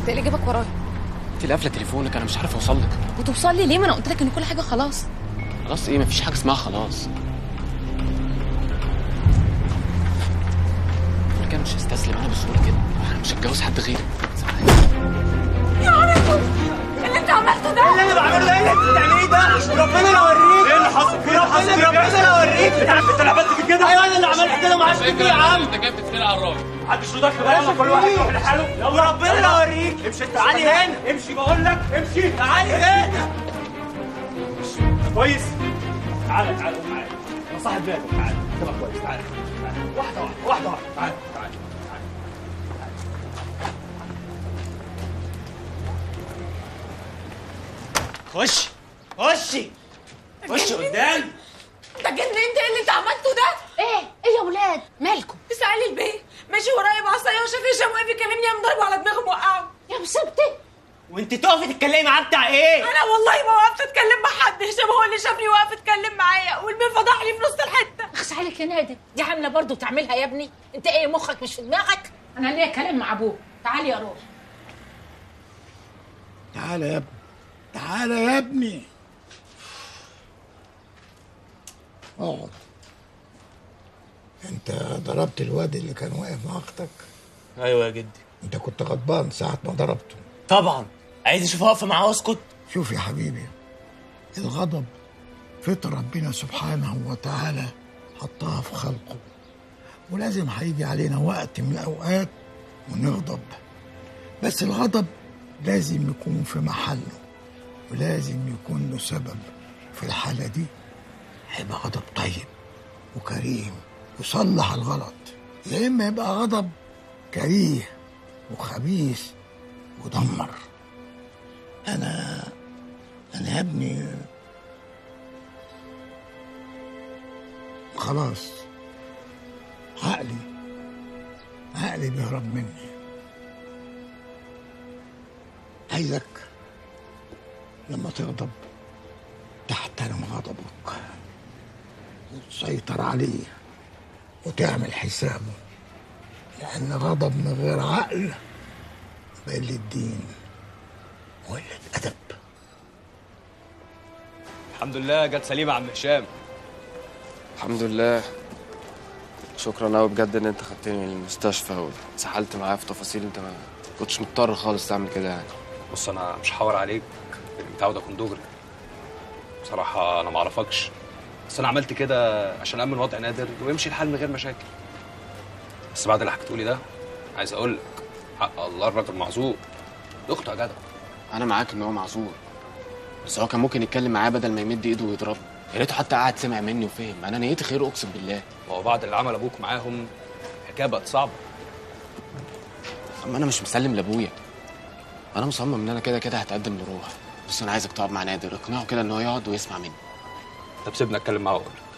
ايه اللي جابك ورايا انت اللي قافله تليفونك انا مش عارف اوصل لك وتوصل لي ليه ما انا قلت لك ان كل حاجه خلاص خلاص ايه مفيش حاجه اسمها خلاص بقول لك انا مش هستسلم انا بسهوله كده انا مش هتجوز حد غيرك يا عمرو اللي انت عملته ده اللي انا بعمله ده ايه اللي انت بتعمليه ده ربنا لا اوريك ايه اللي حصل ايه اللي حصل ربنا لا اوريك انت عارف انت اللي عملت كده ايوه انا اللي عملت كده معاش كده يا عم انت جاي بتتخانق على الراجل محدش له دخل بقى كل واحد يروح لحاله يلا ربنا لا اوريك امشي انت تعالي هنا امشي بقول لك امشي تعالي هنا كويس تعالى تعالى قوم معايا انا صاحب بالك تعالى تبقى كويس تعالى تعالى. واحده واحده واحده واحده تعالى تعالى خش خشي خش قدام انت جننت ايه اللي انت عملته ده ايه ايه يا ولاد مالكم اسالي البيه ماشي ورايا بعصايه وشاف هشام واقف يكلمني قام ضربه على دماغه موقعه يا مسبتي وانت تقفي تتكلمي معاه بتاع ايه انا والله ما وقفت اتكلم مع حد هشام هو اللي شافني واقف اتكلم معايا والبيه فضحني في نص الحته اخس عليك يا نادر دي عامله برضو تعملها يا ابني انت ايه مخك مش في دماغك انا ليا كلام مع ابوك تعالي يا روح تعالى يا ابني تعالى يا ابني اقعد انت ضربت الواد اللي كان واقف مع اختك ايوه يا جدي انت كنت غضبان ساعة ما ضربته طبعا عايز اشوف واقفه معاه واسكت شوف يا حبيبي الغضب فطر ربنا سبحانه وتعالى حطها في خلقه ولازم هيجي علينا وقت من الأوقات ونغضب بس الغضب لازم يكون في محله ولازم يكون له سبب في الحالة دي هيبقى غضب طيب وكريم يصلح الغلط يا إما يبقى غضب كريه وخبيث ودمر أنا أنا يا ابني خلاص عقلي عقلي بيهرب مني عايزك لما تغضب تحترم غضبك وتسيطر عليه وتعمل حسابه لأن غضب من غير عقل قلة دين وقلة أدب الحمد لله جت سليمه يا عم هشام الحمد لله شكرا قوي بجد ان انت خدتني من المستشفى وسحلت معايا في تفاصيل انت ما كنتش مضطر خالص تعمل كده يعني بص انا مش هحور عليك لأني متعود اكون دغري بصراحه انا ما اعرفكش بس انا عملت كده عشان امن وضع نادر ويمشي الحال من غير مشاكل بس بعد اللي حكيتولي ده عايز اقول لك حق الله الراجل معذور اخته يا جدع انا معاك ان هو معذور بس هو كان ممكن يتكلم معايا بدل ما يمد ايده ويضربني يا ريته حتى قعد سمع مني وفهم انا نيتي خير اقسم بالله ما هو بعد اللي عمل ابوك معاهم الحكايه بقت صعبه اما انا مش مسلم لابويا انا مصمم ان انا كده كده هتقدم لروح بس انا عايزك تقعد مع نادر اقنعه كده ان هو يقعد ويسمع مني طب سيبنا اتكلم معاه واقول لك.